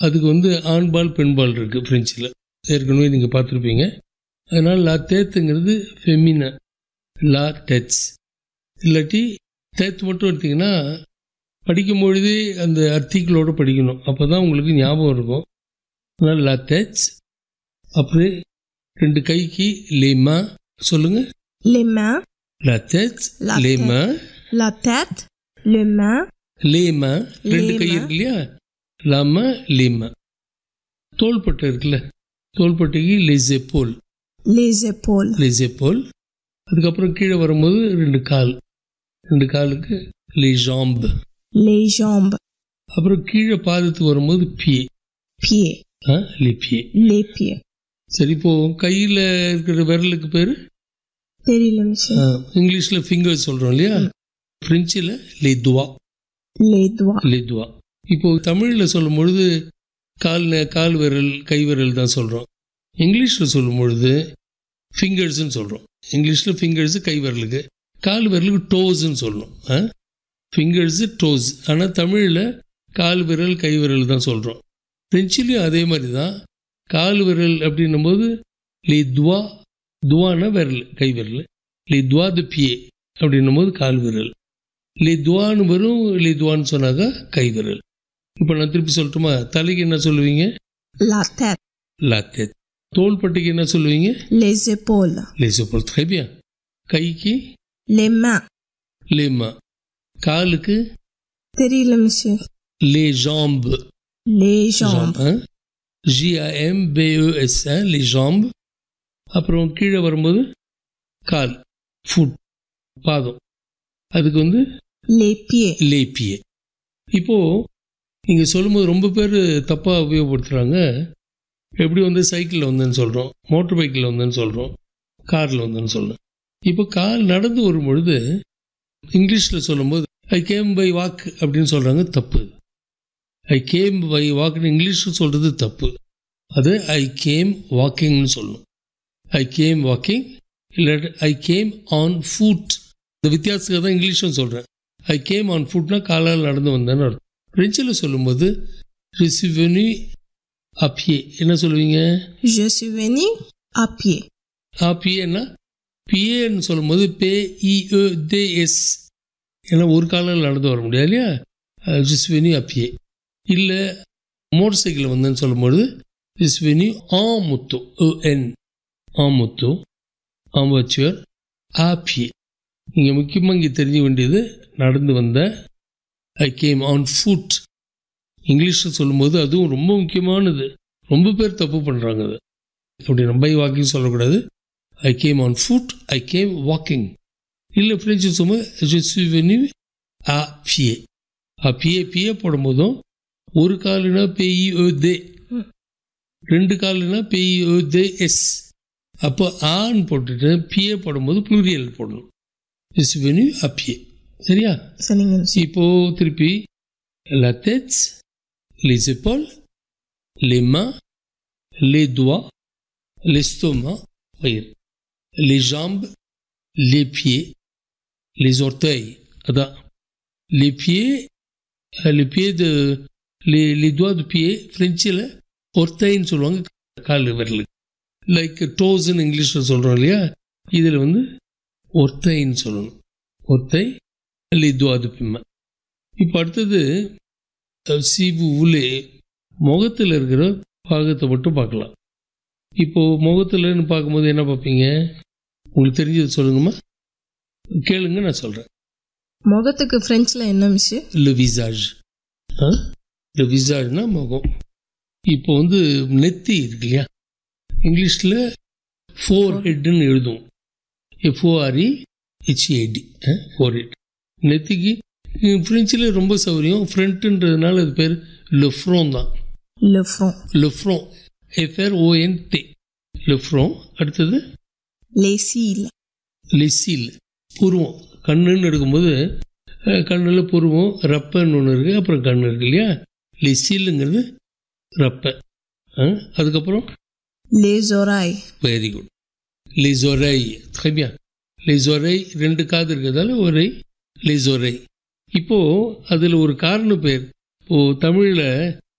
அதுக்கு வந்து ஆண்பால் பெண்பால் இருக்குது ஃப்ரெஞ்சில் ஏற்கனவே நீங்கள் பார்த்துருப்பீங்க அதனால் லா தேத்துங்கிறது ஃபெமின லா டெட்ஸ் இல்லாட்டி தேத்து மட்டும் எடுத்திங்கன்னா படிக்கும் பொழுதே அந்த அர்த்திகளோடு படிக்கணும் அப்போ தான் உங்களுக்கு ஞாபகம் இருக்கும் அதனால் லா தேட்ஸ் அப்புறம் ரெண்டு கைக்கு லேமா சொல்லுங்கள் Les mains, லா தேட்ஸ் La லேமா la tête, les mains, லேமா ரெண்டு கை லேமா. இருக்கு இல்லையா லாம லேமா தோள்பட்டை இருக்குல்ல தோள்பட்டைக்கு லெசெப்போல் les épaules, லெசெப்போல் அதுக்கப்புறம் கீழே வரும்போது ரெண்டு கால் ரெண்டு காலுக்கு லே ஜாம்பு les jambes, அப்புறம் கீழே பாதத்துக்கு வரும்போது பியே pieds, ஆ லே பியே les pieds. சரி இப்போ கையில் இருக்கிற விரலுக்கு பேர் தெரியல monsieur. இங்கிலீஷில் ஃபிங்கர் சொல்கிறோம் இல்லையா ஃப்ரெஞ்சில் லே துவா Les doigts, லே துவா இப்போ தமிழில் சொல்லும் பொழுது கால் நே- கால் விரல் கை விரல் தான் சொல்கிறோம் இங்கிலீஷில் சொல்லும் பொழுது ஃபிங்கர்ஸ்னு சொல்கிறோம் இங்கிலீஷில் ஃபிங்கர்ஸு கை விரலுக்கு கால் விரலுக்கு டோஸ்ன்னு சொல்லணும் ஆ ஃபிங்கர்ஸு டோஸ் ஆனால் தமிழில் கால் விரல் கை விரல் தான் சொல்கிறோம் ஃப்ரெஞ்சிலையும் அதே மாதிரி தான் கால் விரல் அப்படின்னும் போது லி துவா துவானா விரல் கை விரல் லி துவா து பியே அப்படின்னும் போது கால் விரல் லி துவான்னு வரும் லி துவான்னு சொன்னாக்கா கை விரல் இப்போ நான் திருப்பி சொல்லட்டுமா தலைக்கு என்ன சொல்லுவீங்க la tête, லாத்தே தோள்பட்டைக்கு என்ன சொல்லுவீங்க les épaules, லேசப்போல் très bien கைக்கு les mains. லேமா காலுக்கு தெரியல monsieur. லே ஜாம்பு Les jambes, ஜிஐஎம் பிஏஎஸ் லே ஜாம்பு அப்புறம் கீழே வரும்போது கால் ஃபுட் பாதம் அதுக்கு வந்து les pieds, லேப்பியே இப்போ இங்கே சொல்லும்போது ரொம்ப பேர் தப்பாக உபயோகப்படுத்துகிறாங்க எப்படி வந்து சைக்கிளில் வந்தேன்னு சொல்கிறோம் மோட்டர் பைக்கில் வந்தேன்னு சொல்கிறோம் காரில் வந்தேன்னு சொல்கிறோம் இப்போ கால் நடந்து வரும் பொழுது இங்கிலீஷில் சொல்லும்போது ஐ கேம் பை வாக் அப்படின்னு சொல்கிறாங்க தப்பு ஐ கேம் பை வாக்னு இங்கிலீஷில் சொல்கிறது தப்பு அது ஐ கேம் வாக்கிங்னு சொல்லணும் ஐ கேம் வாக்கிங் இல்லாட்டி ஐ கேம் ஆன் ஃபுட் இந்த வித்தியாசத்துக்கு தான் இங்கிலீஷும் சொல்கிறேன் ஐ கேம் ஆன் ஃபுட்னா காலால் நடந்து வந்தேன்னு அர்த்தம் ஃப்ரெஞ்சில் சொல்லும்போது ரிசிவனி அப்பியே என்ன சொல்லுவீங்க je suis venu à pied. ஆ பிஏன்னா பிஏன்னு சொல்லும்போது பே இஎஸ் ஏன்னா ஒரு காலில் நடந்து வர முடியாது இல்லையா ரிஸ்வெனி அப்பியே இல்லை மோட்டர் சைக்கிள் வந்தேன்னு சொல்லும்போது ரிஸ்வெனி ஆ முத்து என் ஆ முத்து ஆம்பச்சுவர் ஆ பியே இங்கே முக்கியமாக இங்கே தெரிஞ்ச வேண்டியது நடந்து வந்த ஐ கேம் ஆன் ஃபுட் இங்கிலீஷில் சொல்லும்போது அதுவும் ரொம்ப முக்கியமானது ரொம்ப பேர் தப்பு பண்ணுறாங்க அது அப்படி நம்ம பை வாக்கிங் சொல்லக்கூடாது I came on foot I came walking இல்லை ஃப்ரெஞ்சு சொல்லும்போது je suis venu à pied à pied பியே போடும்போதும் ஒரு காலுனா பேஇஓதே ம். ரெண்டு காலுனா பேஇஓதே எஸ் அப்போ ஆன்னு போட்டுட்டு பியே போடும்போது ப்ளூரியல் போடணும் je suis venu à pied சரியா சரிங்க monsieur. இப்போ திருப்பி la tête les épaules les mains les doigts l'estomac வயிறு les jambes les pieds les orteils அதான் les pieds euh, les pieds de les, les doigts de pied ஃப்ரெஞ்சில் ஒர்த்தைன்னு சொல்லுவாங்க கால் விரலுக்கு like டோஸ்ன்னு இங்கிலீஷில் சொல்கிறோம் இல்லையா இதில் வந்து ஒர்த்தைன்னு சொல்லணும் ஒர்த்தை les doigts de pied இப்போ அடுத்தது அஹ், சீவு உலே முகத்தில் இருக்கிற பாகத்தை மட்டும் பார்க்கலாம் இப்போ முகத்துலன்னு பார்க்கும்போது என்ன பார்ப்பீங்க உங்களுக்கு தெரிஞ்சது சொல்லுங்கம்மா கேளுங்க நான் சொல்கிறேன் முகத்துக்கு ஃப்ரெஞ்சில் என்ன monsieur? le visage ஆ le visageனா முகம் இப்போ வந்து நெத்தி இருக்கு இல்லையா இங்கிலீஷில் ஃபோர் ஹெட்னு எழுதும் எஃப்ஓஆர்இ ஹெச்ஏடி ஃபோர் ஹெட் நெத்திக்கு ஃப்ரெஞ்சில் ரொம்ப சௌகரியம் ஃப்ரண்ட்டுன்றதுனால அது பேர் லெஃப்ரோன் தான் le front, லெஃப்ரோன் எஃப்ஆர் ஓஎன்டி லெஃப்ரோன் அடுத்தது les cils, லெசில் புருவம் கண்ணுன்னு எடுக்கும்போது அஹ், கண்ணுல புருவம் ரப்பன்னு ஒன்று இருக்குது அப்புறம் கண்ணு இருக்கு இல்லையா லெசிலுங்கிறது ரப்பை அஹ், அதுக்கப்புறம் les oreilles, வெரி குட் லிசோரை très லிசோரை ரெண்டு காது இருக்கிறதால ஒரே லிசோரை இப்போ அதில் ஒரு காரண பேர் இப்போ தமிழில்